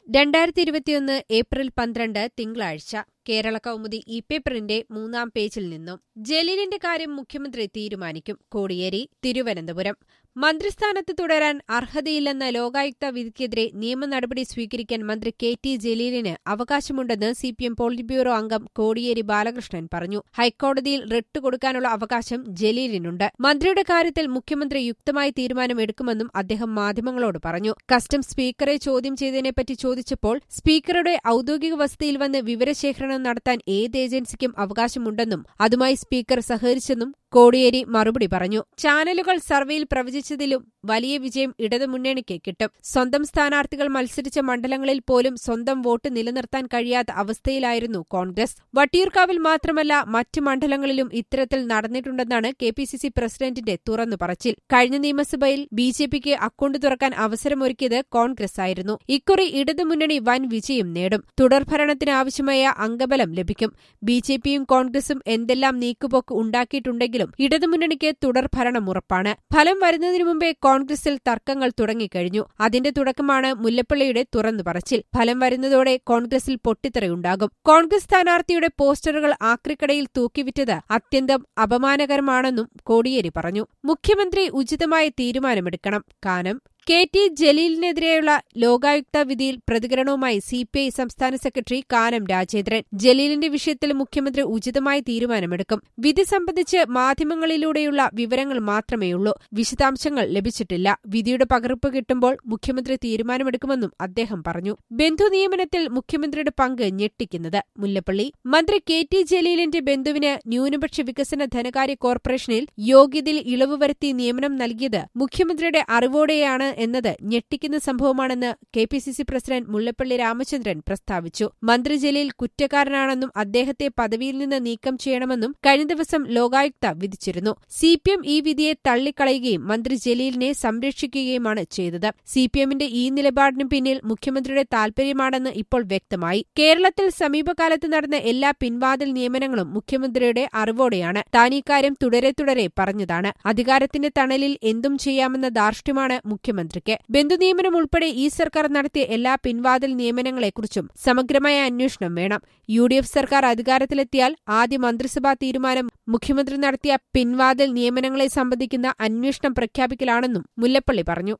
രണ്ടായിരത്തി ഇരുപത്തിയൊന്ന് ഏപ്രിൽ പന്ത്രണ്ട് തിങ്കളാഴ്ച കേരള കൗമുദി ഇ പേപ്പറിന്റെ മൂന്നാം പേജിൽ നിന്നും ജലീലിന്റെ കാര്യം മുഖ്യമന്ത്രി തീരുമാനിക്കും കോടിയേരി തിരുവനന്തപുരം മന്ത്രിസ്ഥാനത്ത് തുടരാൻ അർഹതയില്ലെന്ന ലോകായുക്ത വിധിക്കെതിരെ നിയമ നടപടി സ്വീകരിക്കാൻ മന്ത്രി കെ ടി ജലീലിന് അവകാശമുണ്ടെന്ന് സിപിഎം പോളിറ്റ് ബ്യൂറോ അംഗം കോടിയേരി ബാലകൃഷ്ണൻ പറഞ്ഞു ഹൈക്കോടതിയിൽ റിട്ട് കൊടുക്കാനുള്ള അവകാശം ജലീലിനുണ്ട് മന്ത്രിയുടെ കാര്യത്തിൽ മുഖ്യമന്ത്രി യുക്തമായ തീരുമാനമെടുക്കുമെന്നും അദ്ദേഹം മാധ്യമങ്ങളോട് പറഞ്ഞു കസ്റ്റംസ് സ്പീക്കറെ ചോദ്യം ചെയ്തതിനെപ്പറ്റി ചോദിച്ചപ്പോൾ സ്പീക്കറുടെ ഔദ്യോഗിക വസതിയിൽ വന്ന് വിവരശേഖരണം നടത്താൻ ഏത് ഏജൻസിക്കും അവകാശമുണ്ടെന്നും അതുമായി സ്പീക്കർ സഹകരിച്ചെന്നും കോടിയേരി മറുപടി പറഞ്ഞു ചാനലുകൾ സർവേയിൽ പ്രവചിച്ചതിലും വലിയ വിജയം ഇടതുമുന്നണിക്ക് കിട്ടും സ്വന്തം സ്ഥാനാർത്ഥികൾ മത്സരിച്ച മണ്ഡലങ്ങളിൽ പോലും സ്വന്തം വോട്ട് നിലനിർത്താൻ കഴിയാത്ത അവസ്ഥയിലായിരുന്നു കോൺഗ്രസ് വട്ടിയൂർക്കാവിൽ മാത്രമല്ല മറ്റ് മണ്ഡലങ്ങളിലും ഇത്തരത്തിൽ നടന്നിട്ടുണ്ടെന്നാണ് കെ പി സി സി പ്രസിഡന്റിന്റെ തുറന്നു പറച്ചിൽ കഴിഞ്ഞ നിയമസഭയിൽ ബി ജെ പിക്ക് അക്കൌണ്ട് തുറക്കാൻ അവസരമൊരുക്കിയത് കോൺഗ്രസ് ആയിരുന്നു ഇക്കുറി ഇടതുമുന്നണി വൻ വിജയം നേടും തുടർഭരണത്തിനാവശ്യമായ അംഗബലം ലഭിക്കും ബി ജെ പിയും കോൺഗ്രസും എന്തെല്ലാം നീക്കുപോക്ക് ഉണ്ടാക്കിയിട്ടുണ്ടെങ്കിലും ഇടതുമുന്നണിക്ക് തുടർഭരണം ഉറപ്പാണ് ഫലം വരുന്നതിനു മുമ്പേ കോൺഗ്രസിൽ തർക്കങ്ങൾ തുടങ്ങിക്കഴിഞ്ഞു അതിന്റെ തുടക്കമാണ് മുല്ലപ്പള്ളിയുടെ തുറന്നു പറച്ചിൽ ഫലം വരുന്നതോടെ കോൺഗ്രസിൽ പൊട്ടിത്തെറിയുണ്ടാകും കോൺഗ്രസ് സ്ഥാനാർത്ഥിയുടെ പോസ്റ്ററുകൾ ആക്രിക്കടയിൽ തൂക്കിവിറ്റത് അത്യന്തം അപമാനകരമാണെന്നും കോടിയേരി പറഞ്ഞു മുഖ്യമന്ത്രി ഉചിതമായ തീരുമാനമെടുക്കണം കാനം കെ ടി ജലീലിനെതിരെയുള്ള ലോകായുക്ത വിധിയിൽ പ്രതികരണവുമായി സിപിഐ സംസ്ഥാന സെക്രട്ടറി കാനം രാജേന്ദ്രൻ ജലീലിന്റെ വിഷയത്തിൽ മുഖ്യമന്ത്രി ഉചിതമായ തീരുമാനമെടുക്കും വിധി സംബന്ധിച്ച് മാധ്യമങ്ങളിലൂടെയുള്ള വിവരങ്ങൾ മാത്രമേയുള്ളൂ വിശദാംശങ്ങൾ ലഭിച്ചിട്ടില്ല വിധിയുടെ പകർപ്പ് കിട്ടുമ്പോൾ മുഖ്യമന്ത്രി തീരുമാനമെടുക്കുമെന്നും അദ്ദേഹം പറഞ്ഞു ബന്ധു നിയമനത്തിൽ മുഖ്യമന്ത്രിയുടെ പങ്ക് ഞെട്ടിക്കുന്നത് മുല്ലപ്പള്ളി മന്ത്രി കെ ടി ജലീലിന്റെ ബന്ധുവിന് ന്യൂനപക്ഷ വികസന ധനകാര്യ കോർപ്പറേഷനിൽ യോഗ്യതയിൽ ഇളവ് വരുത്തി നിയമനം നൽകിയത് മുഖ്യമന്ത്രിയുടെ അറിവോടെയാണ് എന്നത് ഞെട്ടിക്കുന്ന സംഭവമാണെന്ന് K P C C president Mullappally Ramachandran പ്രസ്താവിച്ചു മന്ത്രി ജലീൽ കുറ്റക്കാരനാണെന്നും അദ്ദേഹത്തെ പദവിയിൽ നിന്ന് നീക്കം ചെയ്യണമെന്നും കഴിഞ്ഞ ദിവസം ലോകായുക്ത വിധിച്ചിരുന്നു സിപിഎം ഈ വിധിയെ തള്ളിക്കളയുകയും മന്ത്രി ജലീലിനെ സംരക്ഷിക്കുകയുമാണ് ചെയ്തത് സിപിഎമ്മിന്റെ ഈ നിലപാടിന് പിന്നിൽ മുഖ്യമന്ത്രിയുടെ താൽപര്യമാണെന്ന് ഇപ്പോൾ വ്യക്തമായി കേരളത്തിൽ സമീപകാലത്ത് നടന്ന എല്ലാ പിൻവാതിൽ നിയമനങ്ങളും മുഖ്യമന്ത്രിയുടെ അറിവോടെയാണ് താൻ ഇക്കാര്യം തുടരെ തുടരെ പറഞ്ഞതാണ് അധികാരത്തിന്റെ തണലിൽ എന്തും ചെയ്യാമെന്ന ധാർഷ്ട്യമാണ് മുഖ്യമന്ത്രിക്ക് ബന്ധുനിയമനം ഉൾപ്പെടെ ഈ സർക്കാർ നടത്തിയ എല്ലാ പിൻവാതിൽ നിയമനങ്ങളെക്കുറിച്ചും സമഗ്രമായ അന്വേഷണം വേണം യു ഡി എഫ് സർക്കാർ അധികാരത്തിലെത്തിയാൽ ആദ്യ മന്ത്രിസഭാ തീരുമാനം മുഖ്യമന്ത്രി നടത്തിയ പിൻവാതിൽ നിയമനങ്ങളെ സംബന്ധിക്കുന്ന അന്വേഷണം പ്രഖ്യാപിക്കലാണെന്നും മുല്ലപ്പള്ളി പറഞ്ഞു